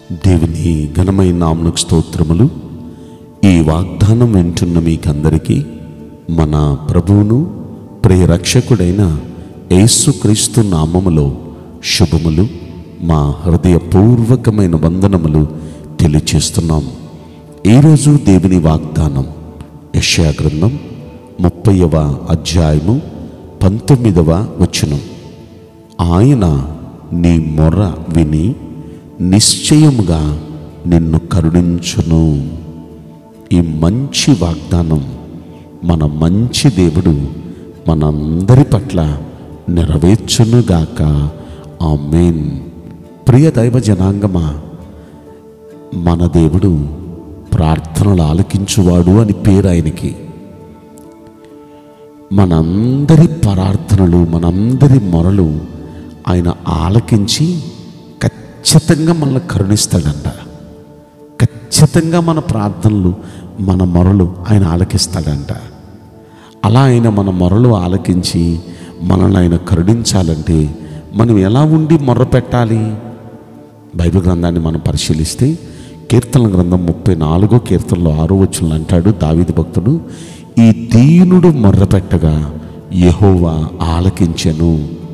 దేవుని ఘనమైన నామకు స్తోత్రములు ఈ వాగ్దానం వింటున్న మీకందరికీ మన ప్రభువును ప్రియరక్షకుడైన యేసుక్రీస్తు నామములో శుభములు మా హృదయపూర్వకమైన వందనములు తెలియచేస్తున్నాం ఈరోజు దేవుని వాగ్దానం యెషయా గ్రంథం ముప్పైవ అధ్యాయము పంతొమ్మిదవ వచనం ఆయన నీ మొర్ర విని నిశ్చయముగా నిన్ను కరుణించును ఈ మంచి వాగ్దానం మన మంచి దేవుడు మనందరి పట్ల నెరవేర్చునుగాక ఆమేన్ ప్రియ దైవ జనాంగమా మన దేవుడు ప్రార్థనలు ఆలకించువాడు అని పేరు ఆయనకి మనందరి ప్రార్థనలు మనందరి మొరలు ఆయన ఆలకించి ఖచ్చితంగా మనల్ని కరుణిస్తాడంట ఖచ్చితంగా మన ప్రార్థనలు మన మొరలు ఆయన ఆలకిస్తాడంట అలా ఆయన మన మొరలు ఆలకించి మనల్ని ఆయన కరుణించాలంటే మనం ఎలా ఉండి మొర్ర పెట్టాలి బైబిల్ గ్రంథాన్ని మనం పరిశీలిస్తే కీర్తన గ్రంథం ముప్పై నాలుగో కీర్తనలో ఆరో వచ్చిన అంటాడు దావిది భక్తుడు ఈ దీనుడు మొర్రపెట్టగా యెహోవా ఆలకించెను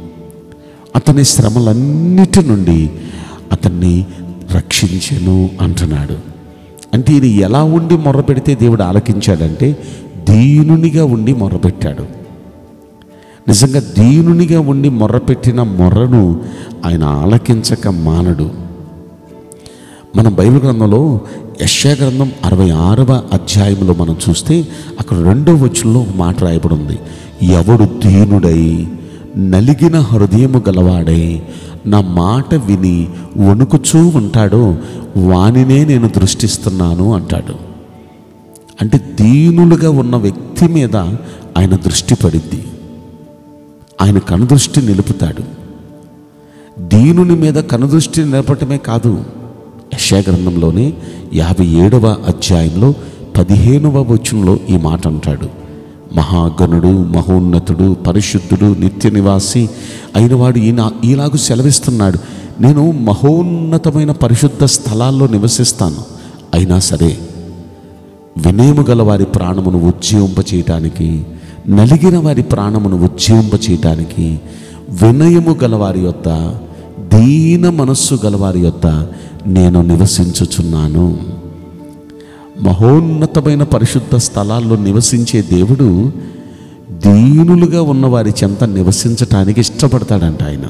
అతని శ్రమలన్నిటి నుండి అతన్ని రక్షించెను అంటున్నాడు అంటే ఈయన ఎలా ఉండి మొర్రపెడితే దేవుడు ఆలకించాడంటే దీనునిగా ఉండి మొర్రపెట్టాడు నిజంగా దీనునిగా ఉండి మొర్రపెట్టిన మొర్రను ఆయన ఆలకించక మానడు మన బైబిల్ గ్రంథంలో యశ్యా గ్రంథం అరవై ఆరవ అధ్యాయంలో మనం చూస్తే అక్కడ రెండో వచనంలో ఒక మాట రాయబడి ఉంది ఎవడు దీనుడై నలిగిన హృదయము గలవాడై నా మాట విని వణుకుచూ ఉంటాడో వానినే నేను దృష్టిస్తున్నాను అంటాడు అంటే దీనులుగా ఉన్న వ్యక్తి మీద ఆయన దృష్టి పడిద్ది ఆయన కనుదృష్టి నిలుపుతాడు దీనుని మీద కనుదృష్టి నిలపటమే కాదు యశా గ్రంథంలోనే యాభై ఏడవ అధ్యాయంలో పదిహేనవ వచనంలో ఈ మాట అంటాడు మహాగణుడు మహోన్నతుడు పరిశుద్ధుడు నిత్య నివాసి అయినవాడు ఈయన ఈలాగు సెలవిస్తున్నాడు నేను మహోన్నతమైన పరిశుద్ధ స్థలాల్లో నివసిస్తాను అయినా సరే వినయము గల వారి ప్రాణమును ఉజ్జీవింపచేయటానికి నలిగిన వారి ప్రాణమును ఉజ్జీవింపచేయటానికి వినయము గల వారి యొద్ద దీన మనస్సు గలవారి యొద్ద నేను నివసించుచున్నాను మహోన్నతమైన పరిశుద్ధ స్థలాల్లో నివసించే దేవుడు దీనులుగా ఉన్న వారి చెంత నివసించటానికి ఇష్టపడతాడంట ఆయన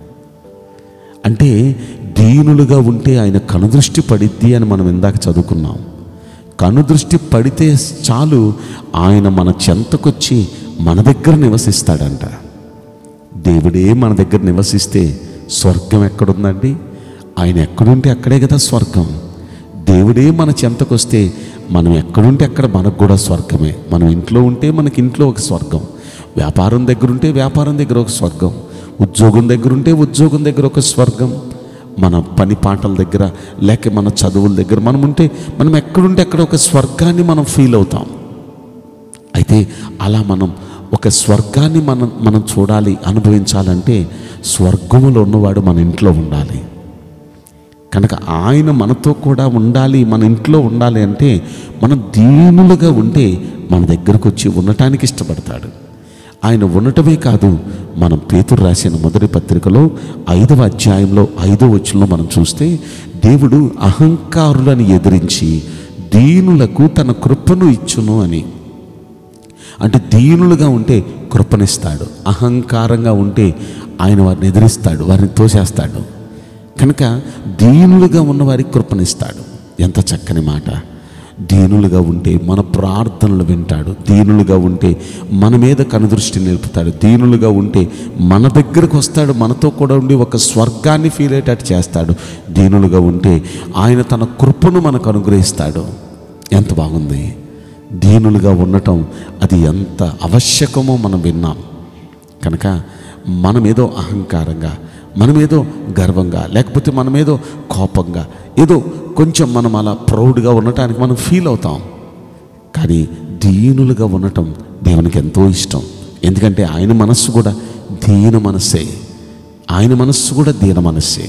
అంటే దీనులుగా ఉంటే ఆయన కనుదృష్టి పడిద్ది అని మనం ఇందాక చదువుకున్నాం కనుదృష్టి పడితే చాలు ఆయన మన చెంతకొచ్చి మన దగ్గర నివసిస్తాడంట దేవుడే మన దగ్గర నివసిస్తే స్వర్గం ఎక్కడుందండి ఆయన ఎక్కడుంటే అక్కడే కదా స్వర్గం దేవుడే మన చెంతకొస్తే మనం ఎక్కడుంటే అక్కడ మనకు కూడా స్వర్గమే మనం ఇంట్లో ఉంటే మనకి ఇంట్లో ఒక స్వర్గం వ్యాపారం దగ్గర ఉంటే వ్యాపారం దగ్గర ఒక స్వర్గం ఉద్యోగం దగ్గర ఉంటే ఉద్యోగం దగ్గర ఒక స్వర్గం మన పని పాటల దగ్గర లేక మన చదువుల దగ్గర మనం ఉంటే మనం ఎక్కడుంటే అక్కడ ఒక స్వర్గాన్ని మనం ఫీల్ అవుతాం అయితే అలా మనం ఒక స్వర్గాన్ని మనం మనం చూడాలి అనుభవించాలంటే స్వర్గములో ఉన్నవాడు మన ఇంట్లో ఉండాలి కనుక ఆయన మనతో కూడా ఉండాలి మన ఇంట్లో ఉండాలి అంటే మనం దీనులుగా ఉంటే మన దగ్గరకు వచ్చి ఉండటానికి ఇష్టపడతాడు ఆయన ఉండటమే కాదు మనం పేతురు రాసిన మొదటి పత్రికలో ఐదవ అధ్యాయంలో ఐదవ వచనంలో మనం చూస్తే దేవుడు అహంకారులను ఎదిరించి దీనులకు తన కృపను ఇచ్చును అని అంటే దీనులుగా ఉంటే కృపనిస్తాడు అహంకారంగా ఉంటే ఆయన వారిని ఎదిరిస్తాడు వారిని తోసేస్తాడు కనుక దీనులుగా ఉన్న వారికి కృపనిస్తాడు ఎంత చక్కని మాట దీనులుగా ఉంటే మన ప్రార్థనలు వింటాడు దీనులుగా ఉంటే మన మీద కనుదృష్టి నిలుపుతాడు దీనులుగా ఉంటే మన దగ్గరకు వస్తాడు మనతో కూడా ఉండి ఒక స్వర్గాన్ని ఫీల్ అయ్యేటట్టు చేస్తాడు దీనులుగా ఉంటే ఆయన తన కృపను మనకు అనుగ్రహిస్తాడు ఎంత బాగుంది దీనులుగా ఉండటం అది ఎంత ఆవశ్యకమో మనం విన్నాం కనుక మనమేదో అహంకారంగా మనమేదో గర్వంగా లేకపోతే మనమేదో కోపంగా ఏదో కొంచెం మనం అలా ప్రౌడ్గా ఉండటానికి మనం ఫీల్ అవుతాం కానీ దీనులుగా ఉండటం దేవునికి ఎంతో ఇష్టం ఎందుకంటే ఆయన మనస్సు కూడా దీన మనస్సే ఆయన మనస్సు కూడా దీన మనస్సే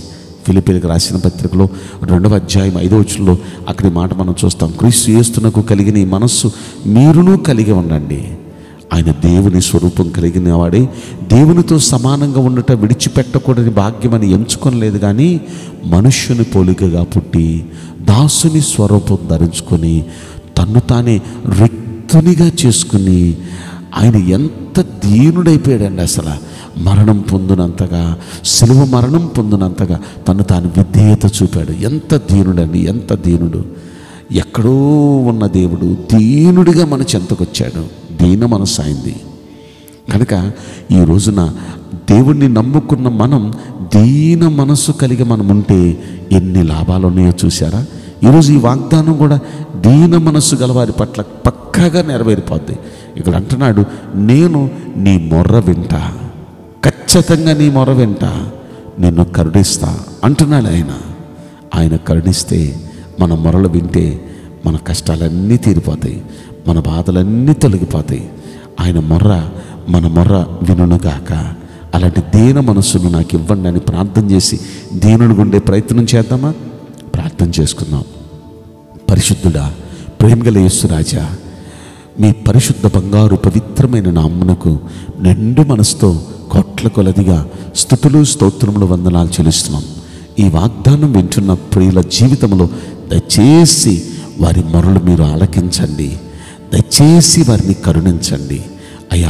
ఫిలిపిలకు రాసిన పత్రికలో రెండవ అధ్యాయం ఐదవ వచనంలో అక్కడి మాట మనం చూస్తాం క్రీస్తు యేస్తునకు కలిగిన ఈ మనస్సు మీరును కలిగి ఉండండి ఆయన దేవుని స్వరూపం కలిగిన వాడే దేవునితో సమానంగా ఉండట విడిచిపెట్టకూడని భాగ్యమని ఎంచుకొనలేదు కానీ మనుష్యుని పోలికగా పుట్టి దాసుని స్వరూపం ధరించుకొని తన్ను తానే రిక్తునిగా చేసుకుని ఆయన ఎంత దీనుడైపోయాడండి అసలు మరణం పొందినంతగా సిలువ మరణం పొందినంతగా తను తాను విధేయత చూపాడు ఎంత దీనుడండి ఎంత దీనుడు ఎక్కడో ఉన్న దేవుడు దీనుడిగా మన చెంతకొచ్చాడు దీన మనసు అయింది కనుక ఈ రోజున దేవుణ్ణి నమ్ముకున్న మనం దీన మనస్సు కలిగి మనం ఉంటే ఎన్ని లాభాలు ఉన్నాయో చూసారా ఈరోజు ఈ వాగ్దానం కూడా దీన మనస్సు గలవారి పట్ల పక్కాగా నెరవేరిపోద్ది ఇక్కడ అంటున్నాడు నేను నీ మొర్ర వింటా ఖచ్చితంగా నీ మొర వింటా నిన్ను కరుణిస్తా అంటున్నాడు ఆయన ఆయన కరుణిస్తే మన మొరలు వింటే మన కష్టాలన్నీ తీరిపోతాయి మన బాధలన్నీ తొలగిపోతాయి ఆయన మొర్ర మన మొర్ర వినుగాక అలాంటి దీన మనస్సును నాకు ఇవ్వండి అని ప్రార్థన చేసి దీనుడు గుండే ప్రయత్నం చేద్దామా ప్రార్థన చేసుకుందాం పరిశుద్ధుడా ప్రేమగల యేసురాజా మీ పరిశుద్ధ బంగారు పవిత్రమైన నామ్మునకు నిండు మనసుతో కోట్ల కొలదిగా స్థుతులు స్తోత్రములు వందనాలు చెల్లిస్తున్నాం ఈ వాగ్దానం వింటున్న ప్రియుల జీవితంలో దయచేసి వారి మొరలు మీరు ఆలకించండి దయచేసి వారిని కరుణించండి అయా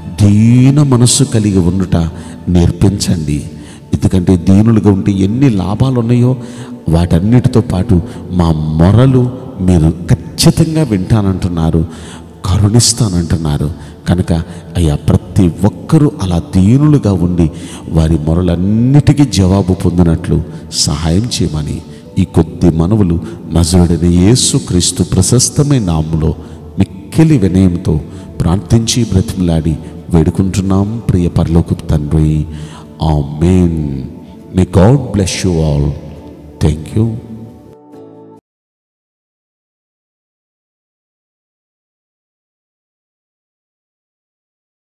దీన మనస్సు కలిగి ఉండుట నేర్పించండి ఎందుకంటే దీనులుగా ఉంటే ఎన్ని లాభాలు ఉన్నాయో వాటన్నిటితో పాటు మా మొరలు మీరు ఖచ్చితంగా వింటానంటున్నారు కరుణిస్తానంటున్నారు కనుక అయ్యా ప్రతి ఒక్కరూ అలా దీనులుగా ఉండి వారి మొరలన్నిటికీ జవాబు పొందినట్లు సహాయం చేయమని ఈ కొద్ది మనవులు నజరుడైన యేసు క్రీస్తు ప్రశస్తమైన నాములో మిక్కిలి వినయంతో ప్రార్థించి బ్రతిమలాడి వేడుకుంటున్నాం ప్రియ పరలోకు తండ్రి ఆ మెయిన్ మే God bless you all thank you